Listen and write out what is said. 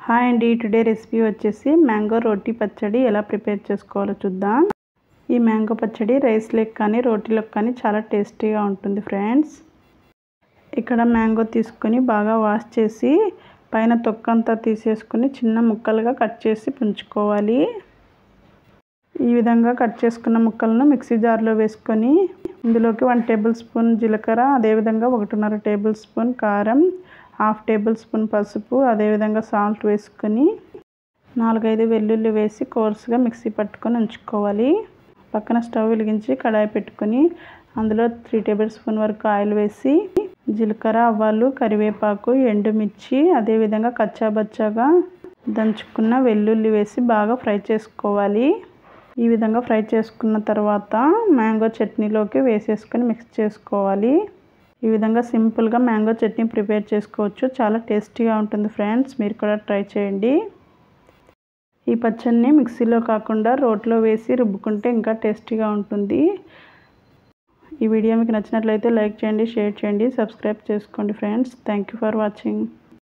hi అండి today recipe వచ్చేసి mango రోటీ పచ్చడి ఎలా ప్రిపేర్ చేసుకోవాలో చూద్దాం ఈ మ్యాంగో పచ్చడి రైస్ లెక్ కానీ రోటీలకు కానీ చాలా టేస్టీగా ఉంటుంది ఫ్రెండ్స్ ఇక్కడ మ్యాంగో తీసుకొని బాగా వాష్ చేసి పైన తొక్కంతా తీసేసుకొని చిన్న ముక్కలుగా కట్ చేసి పుంచుకోవాలి ఈ విధంగా కట్ చేసుకున్న ముక్కలను మిక్సీ జార్లో వేసుకొని ఇందులోకి వన్ టేబుల్ స్పూన్ జీలకర్ర అదేవిధంగా ఒకటిన్నర టేబుల్ స్పూన్ కారం హాఫ్ టేబుల్ స్పూన్ పసుపు అదేవిధంగా సాల్ట్ వేసుకొని నాలుగైదు వెల్లుల్లి వేసి కోర్సుగా మిక్సీ పట్టుకొని ఉంచుకోవాలి పక్కన స్టవ్ వెలిగించి కడాయి పెట్టుకొని అందులో త్రీ టేబుల్ స్పూన్ వరకు ఆయిల్ వేసి జీలకర్ర ఆవాలు కరివేపాకు ఎండుమిర్చి అదేవిధంగా కచ్చాబచ్చాగా దంచుకున్న వెల్లుల్లి వేసి బాగా ఫ్రై చేసుకోవాలి ఈ విధంగా ఫ్రై చేసుకున్న తర్వాత మ్యాంగో చట్నీలోకి వేసేసుకొని మిక్స్ చేసుకోవాలి ఈ విధంగా సింపుల్గా మ్యాంగో చట్నీ ప్రిపేర్ చేసుకోవచ్చు చాలా టేస్టీగా ఉంటుంది ఫ్రెండ్స్ మీరు కూడా ట్రై చేయండి ఈ పచ్చడిని మిక్సీలో కాకుండా రోట్లో వేసి రుబ్బుకుంటే ఇంకా టేస్టీగా ఉంటుంది ఈ వీడియో మీకు నచ్చినట్లయితే లైక్ చేయండి షేర్ చేయండి సబ్స్క్రైబ్ చేసుకోండి friends thank you for watching